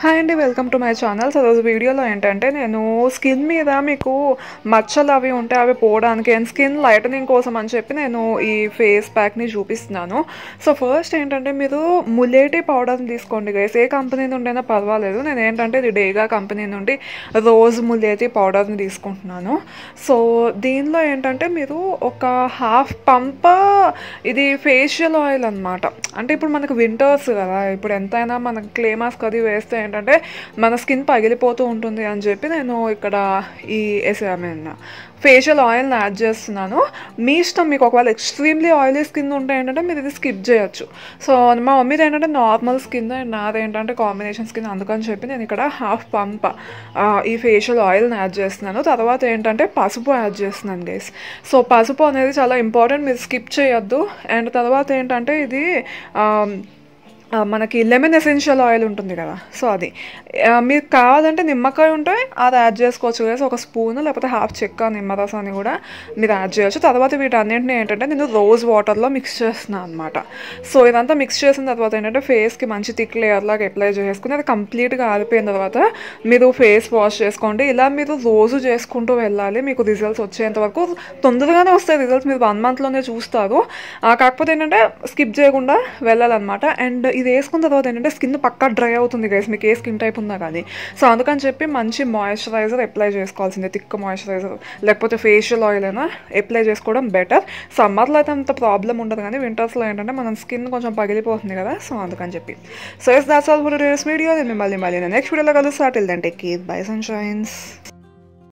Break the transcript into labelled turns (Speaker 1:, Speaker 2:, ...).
Speaker 1: hi అండి welcome to my channel so రోజు వీడియోలో ఏంటంటే నేను స్కిన్ మీద మీకు మచ్చలు అవి ఉంటే అవి పోవడానికి అండ్ స్కిన్ లైటనింగ్ కోసం అని చెప్పి నేను ఈ ఫేస్ ప్యాక్ని చూపిస్తున్నాను సో ఫస్ట్ ఏంటంటే మీరు ములేటి పౌడర్ని తీసుకోండి గైస్ ఏ కంపెనీ నుండి అయినా పర్వాలేదు నేను ఏంటంటే ఇది డేగా కంపెనీ నుండి రోజ్ ములేటి పౌడర్ని తీసుకుంటున్నాను సో దీనిలో ఏంటంటే మీరు ఒక హాఫ్ పంప్ ఇది ఫేషియల్ ఆయిల్ అనమాట అంటే ఇప్పుడు మనకు వింటర్స్ కదా ఇప్పుడు ఎంతైనా మనకు క్లే మాస్క్ అది వేస్తే ఏంటంటే మన స్కిన్ పగిలిపోతూ ఉంటుంది అని చెప్పి నేను ఇక్కడ ఈ ఐ మీన్ ఫేషియల్ ఆయిల్ని యాడ్ చేస్తున్నాను మీ ఇష్టం మీకు ఒకవేళ ఎక్స్ట్రీమ్లీ ఆయిలీ స్కిన్ ఉంటే ఏంటంటే మీరు ఇది స్కిప్ చేయొచ్చు సో మా మమ్మీది ఏంటంటే నార్మల్ స్కిన్ అండ్ నాది ఏంటంటే కాంబినేషన్ స్కిన్ అందుకని చెప్పి నేను ఇక్కడ హాఫ్ పంప్ ఈ ఫేషియల్ ఆయిల్ని యాడ్ చేస్తున్నాను తర్వాత ఏంటంటే పసుపు యాడ్ చేస్తున్నాను గైస్ సో పసుపు అనేది చాలా ఇంపార్టెంట్ మీరు స్కిప్ చేయొద్దు అండ్ తర్వాత ఏంటంటే ఇది ఆ, మనకి లెమన్ ఎసెన్షియల్ ఆయిల్ ఉంటుంది కదా సో అది ఆ, మీకు కావాలంటే నిమ్మకాయ ఉంటే అది యాడ్ చేసుకోవచ్చు కదా ఒక స్పూన్ లేకపోతే హాఫ్ చెక్క నిమ్మరసాన్ని కూడా మీరు యాడ్ చేయొచ్చు తర్వాత వీటన్నింటిని ఏంటంటే నేను రోజ్ వాటర్లో మిక్స్ చేస్తున్నాను అనమాట సో ఇదంతా మిక్స్ చేసిన తర్వాత ఏంటంటే ఫేస్కి మంచి థిక్ లేయర్ లాగా అప్లై చేసుకుని అది కంప్లీట్గా ఆరిపోయిన తర్వాత మీరు ఫేస్ వాష్ చేసుకోండి ఇలా మీరు రోజు చేసుకుంటూ వెళ్ళాలి మీకు రిజల్ట్స్ వచ్చేంత వరకు తొందరగానే వస్తాయి రిజల్ట్స్ మీరు వన్ మంత్లోనే చూస్తారు ఆ, కాకపోతే ఏంటంటే స్కిప్ చేయకుండా వెళ్ళాలన్నమాట అండ్ ఇది వేసుకున్న తర్వాత ఏంటంటే స్కిన్ పక్కా డ్రై అవుతుంది గైస్ మీకు ఏ స్కిన్ టైప్ ఉందా కానీ సో అందుకని చెప్పి మంచి మాయిశ్చరైజర్ అప్లై చేసుకోవాల్సిందే థిక్ మాయిశ్చరైజర్ లేకపోతే ఫేషియల్ ఆయిల్ అయినా అప్లై చేసుకోవడం బెటర్ సమ్మర్లో అయితే అంత ప్రాబ్లం ఉండదు కానీ వింటర్స్లో ఏంటంటే మనం స్కిన్ కొంచెం పగిలిపోతుంది కదా సో అందుకని చెప్పి so yes that's all for video నేను మళ్ళీ మళ్ళీ నెక్స్ట్ వీడియోలో కలుస్తా till then take care bye sun shines